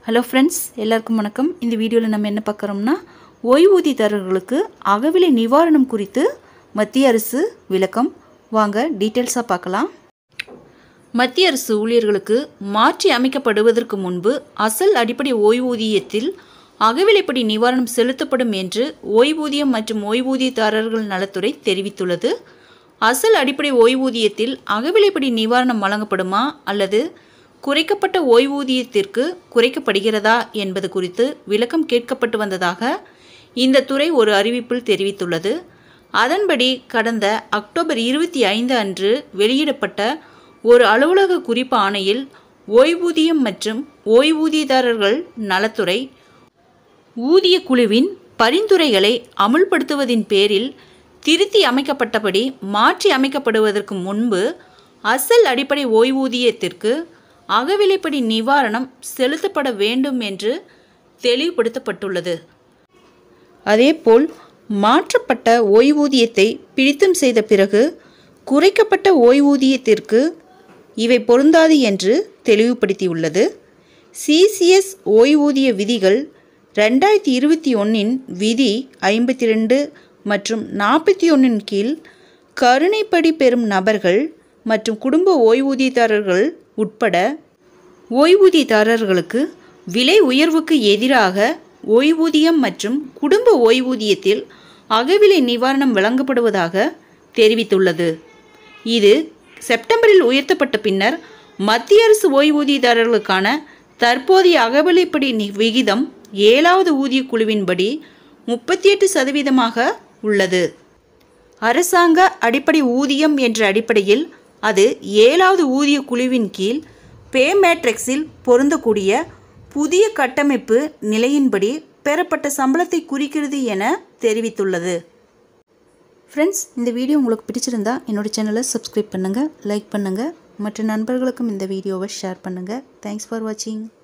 hello friends எல்லாருக்கும் வணக்கம் இந்த வீடியோவில் நம்ம என்ன பார்க்குறோம்னா ஓய்வூதியதாரர்களுக்கு அகவிலை நிவாரணம் குறித்து மத்திய அரசு விளக்கம் வாங்க டீட்டெயில்ஸாக பார்க்கலாம் மத்திய அரசு ஊழியர்களுக்கு மாற்றி அமைக்கப்படுவதற்கு முன்பு அசல் அடிப்படை ஓய்வூதியத்தில் அகவிலைப்படி நிவாரணம் செலுத்தப்படும் என்று ஓய்வூதியம் மற்றும் ஓய்வூதியதாரர்கள் நலத்துறை தெரிவித்துள்ளது அசல் அடிப்படை ஓய்வூதியத்தில் அகவிலைப்படி நிவாரணம் வழங்கப்படுமா அல்லது குறைக்கப்பட்ட ஓய்வூதியத்திற்கு குறைக்கப்படுகிறதா என்பது குறித்து விளக்கம் கேட்கப்பட்டு வந்ததாக இந்த துறை ஒரு அறிவிப்பில் தெரிவித்துள்ளது அதன்படி கடந்த அக்டோபர் இருபத்தி ஐந்து அன்று வெளியிடப்பட்ட ஒரு அலுவலக குறிப்பு ஆணையில் ஓய்வூதியம் மற்றும் ஓய்வூதியதாரர்கள் நலத்துறை ஊதிய குழுவின் பரிந்துரைகளை அமுல்படுத்துவதின் பேரில் திருத்தி அமைக்கப்பட்டபடி மாற்றி அமைக்கப்படுவதற்கு முன்பு அசல் அடிப்படை ஓய்வூதியத்திற்கு அகவிலைப்படி நிவாரணம் செலுத்தப்பட வேண்டும் என்று தெளிவுபடுத்தப்பட்டுள்ளது அதேபோல் மாற்றப்பட்ட ஓய்வூதியத்தை பிடித்தம் செய்த பிறகு குறைக்கப்பட்ட ஓய்வூதியத்திற்கு இவை பொருந்தாது என்று தெளிவுபடுத்தியுள்ளது சிசிஎஸ் ஓய்வூதிய விதிகள் ரெண்டாயிரத்தி இருபத்தி ஒன்றின் விதி ஐம்பத்தி ரெண்டு மற்றும் நாற்பத்தி ஒன்றின் கீழ் கருணைப்படி பெறும் நபர்கள் மற்றும் குடும்ப ஓய்வூதியதாரர்கள் உட்பட ஓய்வூதியதாரர்களுக்கு விலை உயர்வுக்கு எதிராக ஓய்வூதியம் மற்றும் குடும்ப ஓய்வூதியத்தில் அகவிலை நிவாரணம் வழங்கப்படுவதாக தெரிவித்துள்ளது இது செப்டம்பரில் உயர்த்தப்பட்ட பின்னர் மத்திய அரசு ஓய்வூதியதாரர்களுக்கான தற்போதைய அகவிலைப்படி நி- விகிதம் ஏழாவது ஊதிய குழுவின்படி முப்பத்தி எட்டு சதவீதமாக உள்ளது அரசாங்க அடிப்படை ஊதியம் என்ற அடிப்படையில் அது ஏழாவது ஊதிய குழுவின் கீழ் பே மேட்ரிக்ஸில் பொருந்தக்கூடிய புதிய கட்டமைப்பு நிலையின்படி பெறப்பட்ட சம்பளத்தை குறிக்கிறது என தெரிவித்துள்ளது ஃப்ரெண்ட்ஸ் இந்த வீடியோ உங்களுக்கு பிடிச்சிருந்தா என்னோட சேனலை சப்ஸ்கிரைப் பண்ணுங்கள் லைக் பண்ணுங்கள் மற்ற நண்பர்களுக்கும் இந்த வீடியோவை ஷேர் பண்ணுங்கள் தேங்க்ஸ் ஃபார் வாட்சிங்